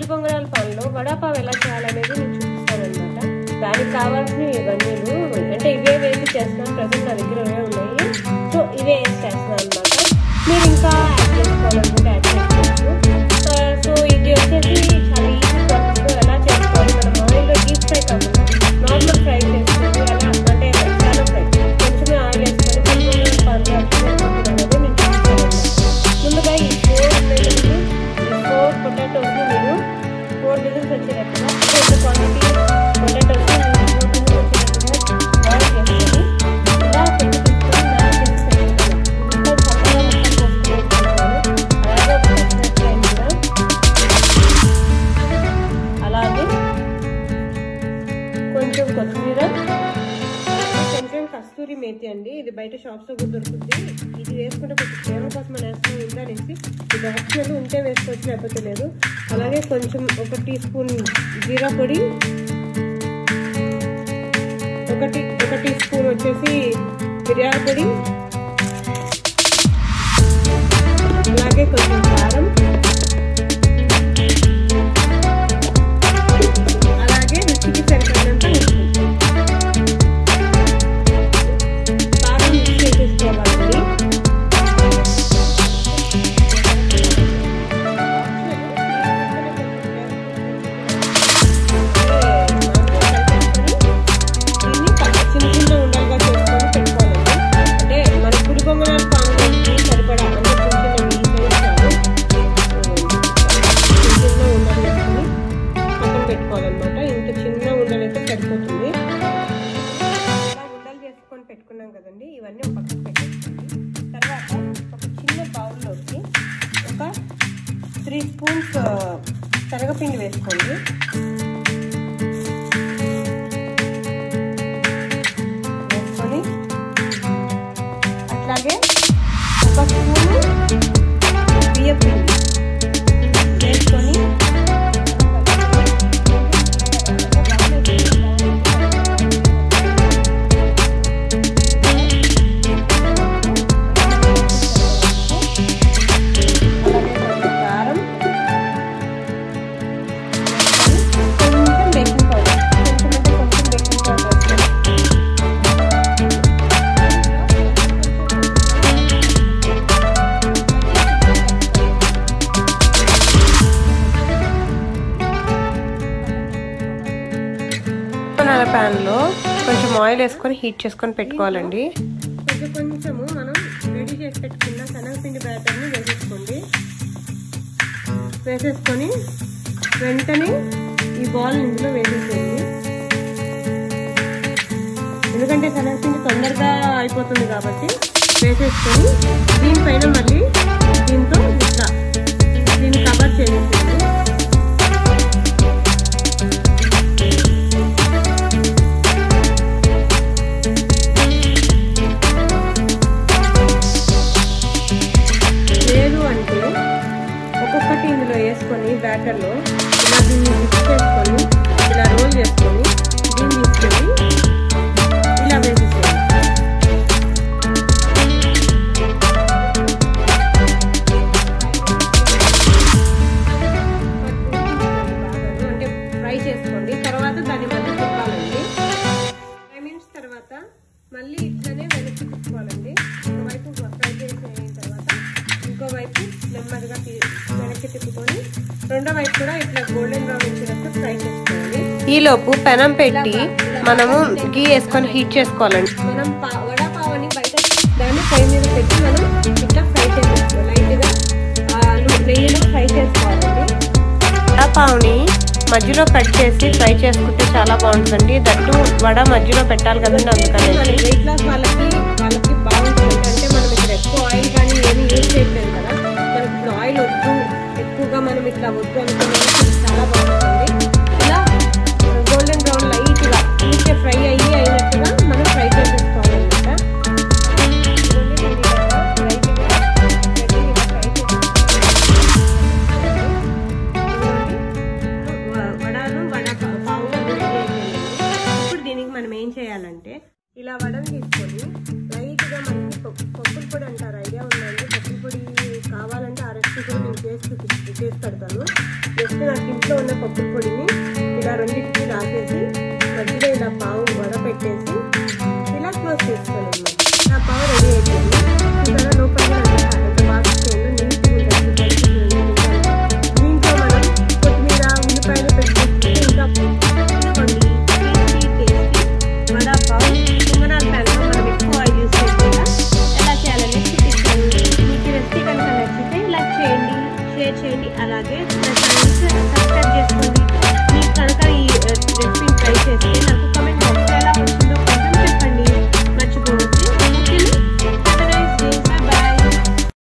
పొంగనాల పాన్లో వడాపావ్ ఎలా చేయాలనేది నేను చూపిస్తానమాట దానికి కావాల్సినవి ఇవన్నీ అంటే ఇవే వేసి చేస్తున్నాను ప్రజెంట్ నా దగ్గర ఇవే ఉన్నాయి సో ఇవే వేసి చేస్తున్నాను అనమాట మీరు ఇంకా యాడ్ చేసుకోవాలనుకుంటే యాడ్ చేసుకోవచ్చు ఆ, సో ఇది వచ్చేసి చాలా ఈజీ ప్రాసెస్ ఎలా చేసుకోవాలి మనం ఆయిల్లో డీప్ ఫ్రై కాకుండా నార్మల్ ఫ్రై చేసుకుంటే ఎలా అంటే చాలా ఫ్రై కొంచెమే ఆయిల్ వేసుకొని పొంగనాల పాన్లో అనేది నేను చూపిస్తాను ముందుగా ఈ ఫోర్ ఉన్నాయి కదండి, ఈ ఫోర్ పొటాటోస్ని మీరు ఫోర్ విజిల్స్ వచ్చేటట్టుగా అంటే ఇంత క్వాంటిటీ పొటాటోస్ని మీరు ఫోర్ విజిల్స్ వచ్చేటట్టుగా బాయిల్ చేసుకొని ఇలా పెట్టి తీసుకొని మ్యాష్ చేసి పెట్టుకోవాలి ఇంకా చక్కగా మొత్తం పోసుకొని పెట్టుకోవాలి అలాగే ఒక పచ్చిమిరపకాయలు కూడా అలాగే కొంచెం కొత్తిమీర కొంచెం కస్తూరి మేతి అండి ఇది బయట షాప్స్ లో కూడా దొరుకుతుంది ఇది వేసుకుంటే కొంచెం ఫ్లేవర్ కోసం మనం వేస్తాం ఉందా అనేసి ఇది ఆప్షనల్ ఉంటే వేసుకోవచ్చు లేకపోతే లేదు అలాగే కొంచెం ఒక టీ స్పూన్ జీరా పొడి ఒకటి ఒక టీ స్పూన్ వచ్చేసి మిరియాల పొడి అలాగే కొంచెం కారం అలాగే రుచికి సరిపడినంత ఉప్పు బాగా మిక్స్ చేసేసుకోవాలండి దీన్ని చిన్న చిన్న ఉండలుగా చేసుకొని పెట్టుకోవాలండి అంటే మన పుడి పొంగనాల పాన్లోకి సరిపడా అంటే చిన్న చిన్న ఈ సైజ్ చాలు చిన్న చిన్న ఉండలు వేసుకొని పక్కన పెట్టుకోవాలన్నమాట ఇంత చిన్న ఉండలు అయితే సరిపోతుంది ఇలా ఉండలు చేసుకొని పెట్టుకున్నాం కదండి ఇవన్నీ ఒక పక్కన పెట్టేసుకోండి తర్వాత ఒక చిన్న బౌల్లోకి ఒక త్రీ స్పూన్స్ శనగపిండి వేసుకోండి వేసుకొని అట్లాగే ఒక స్పూను బియ్యం పిండి వేసుకొని అలాగే కొంచెం కారం కొంచెం బేకింగ్ పౌడర్ కొంచెం అంటే కొంచెం బేకింగ్ పౌడర్ వేసుకోండి పొంగనాల ప్యాన్లో కొంచెం ఆయిల్ వేసుకొని హీట్ చేసుకొని పెట్టుకోవాలండి కొంచెం కొంచెము మనం రెడీ చేసి పెట్టుకున్న శనగపిండి బ్యాటర్ని వేసేసుకోండి వేసేసుకొని వెంటనే ఈ బాల్ ఇందులో వేసేసేయండి ఎందుకంటే శనగపిండి తొందరగా అయిపోతుంది కాబట్టి వేసేసుకొని దీనిపైన మళ్ళీ దీంతో ఇట్లా దీన్ని కవర్ చేసేసేయండి లేదు అంటే ఒక్కొక్కటి ఇందులో వేసుకొని బ్యాటర్లో ఇలా దీన్ని మిక్స్ చేసుకొని ఇలా రోల్ చేసుకొని దీన్ని తీసుకెళ్ళి ఇలా వేసేసేయండి అంటే ఫ్రై చేసుకోండి తర్వాత దాన్ని మళ్ళీ తిప్పాలండి ఫైవ్ మినిట్స్ తర్వాత మళ్ళీ ఇట్లనే వెనక్కి తిప్పుకోవాలండి ఒకవైపు ఫ్రై చేసి అయిన తర్వాత ఇంకో వైపు నెమ్మదిగా తీ- వెనక్కి తిప్పుకొని రెండో వైపు కూడా ఇట్లా గోల్డెన్ బ్రౌన్ వచ్చేటట్టు ఫ్రై చేసుకోవాలి ఈలోపు పెనం పెట్టి మనము గీ వేసుకొని హీట్ చేసుకోవాలండి మనం పా- వడ పావని బయట దాన్ని ఫ్రై మీద పెట్టి మనం ఇట్లా ఫ్రై చేసేసుకోవాలి లైట్గా ఆ, నెయ్యిలో ఫ్రై చేసుకోవాలండి వడపావుని మధ్యలో కట్ చేసి ఫ్రై చేసుకుంటే చాలా బాగుంటుందండి దట్టు వడ మధ్యలో పెట్టాలి కదండి అందుకని మన వెయిట్ లాస్ వాళ్ళకి వాళ్ళకి బాగుంటుంది అంటే మనం ఇక్కడ ఎక్కువ ఆయిల్ కానీ ఏమీ యూజ్ చేయట్లేదు కదా మనకి ఇప్పుడు ఆయిల్ వద్దు ఎక్కువగా మనం ఇట్లా వద్దు అనుకున్న వాళ్ళకి ఇది చాలా బాగుంటుంది ఇలా గోల్డెన్ బ్రౌన్ లైట్గా ఊరికే ఫ్రై అయ్యి అయినట్టుగా మనం ఫ్రై చేసేసుకోవాలన్నమాట ఇదిగోండి నేను ఇలాగా లైట్గా రెడ్డి ఇలా ఫ్రై వడాలు వడ పావు రెడీ అయిపోయింది ఇప్పుడు దీనికి మనం ఏం చేయాలంటే ఇలా వడలు తీసుకొని లైట్గా మనకి పప్పు పప్పుల పొడి అంటారు ఐడియా ఉందండి పప్పుల పొడి కావాలంటే ఆ రెసిపీ కూడా నేను చేసి చూపి చేసి పెడతాను జస్ట్ నాకు ఇంట్లో ఉన్న పప్పుల పొడిని ఇలా రెండింటికి రాసేసి మధ్యలో ఇలా పావు వడ పెట్టేసి ఇలా క్లోజ్ చేస్తాను అనమాట నా పావు రెడీ అయిపోయింది ఇక్కడ లోపల కూడా ఎంత ఎంత బాగా చేయండి నీట్గా ఉంటుంది దీంట్లో మనం కొత్తిమీర ఉల్లిపాయలు పెట్టుకుంటే ఇంకా ఇదిగోండి టేస్టీ టేస్టీ వడ పావు కుంగనాల ప్యాన్లో మనం ఎక్కువ ఆయిల్ యూస్ చేయకుండా ఎలా చేయాలనేది చూపిస్తాను మీకు ఈ రెసిపీ కనుక నచ్చితే లైక్ చేయండి షేర్ చేయండి అలాగే నా ఛానల్కి సబ్స్క్రైబ్ చేసుకోండి మీకు కనుక ఈ రెసిపీని ట్రై చేస్తే నాకు కమెంట్